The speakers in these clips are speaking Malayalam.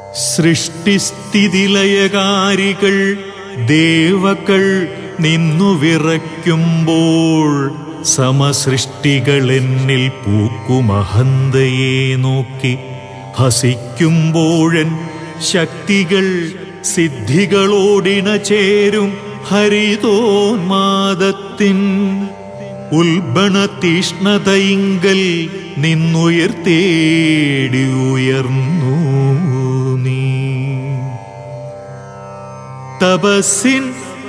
സൃഷ്ടിസ്ഥിതിലയകാരികൾ ദേവകൾ നിന്നു വിറയ്ക്കുമ്പോൾ സമസൃഷ്ടികൾ എന്നിൽ പൂക്കുമഹന്തയെ നോക്കി ഹസിക്കുമ്പോഴൻ ശക്തികൾ സിദ്ധികളോടിണ ചേരും ഹരിതോന്മാദത്തിൻ ഉൽബണ തീഷ്ണതയിങ്കൽ നിന്നുയർത്തേടി ഉയർന്നു നീ തപസ്സിൻ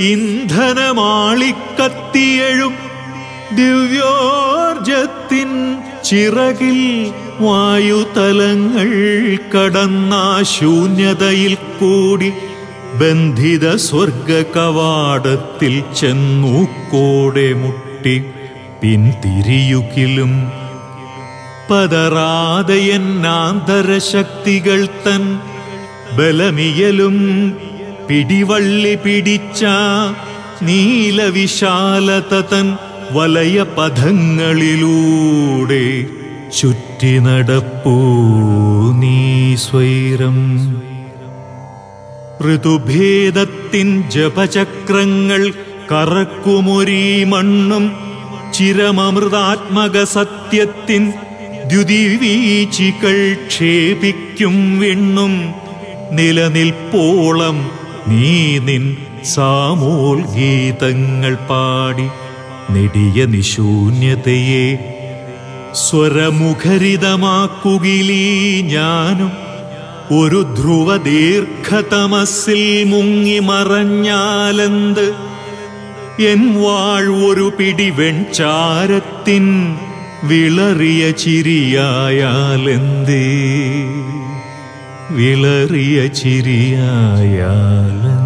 ഇന്ധനമാളിക്കത്തിയഴും ദിവ്യോർജത്തിൻ ചിറകിൽ വായുതലങ്ങൾ കടന്ന ശൂന്യതയിൽ കൂടി ബന്ധിത സ്വർഗ കവാടത്തിൽ ചെന്നൂക്കോടെ മുട്ടി പിന്തിരിയുകിലും പതറാതെ എന്നാന്തരശക്തികൾ തൻ ബലമിയലും പിടിവള്ളി പിടിച്ച നീലവിശാലത തൻ വലയ പഥങ്ങളിലൂടെ ചുറ്റി നടപ്പൂ നീ സ്വൈരം ഋതുഭേദത്തിൻ ജപചക്രങ്ങൾ കറക്കുമൊരീ മണ്ണും ചിരമമൃതാത്മക സത്യത്തിൻ ദ്യുതിവീച്ചികൾ ക്ഷേപിക്കും വിണ്ണും നിലനിൽപ്പോളം നീ നിൻ സാമോൽഗീതങ്ങൾ പാടി നെടിയ നിശൂന്യതയെ സ്വരമുഖരിതമാക്കുകിലീ ഞാനും ഒരു ധ്രുവ ദീർഘതമസിൽ മുങ്ങി മറഞ്ഞാലെന്ത് എൻ വാഴ് ഒരു പിടി വെൺചാരത്തിൻ വിളറിയ ചിരിയായാലെന്തേ വിളറിയ ചിരിയായാലെന്തേ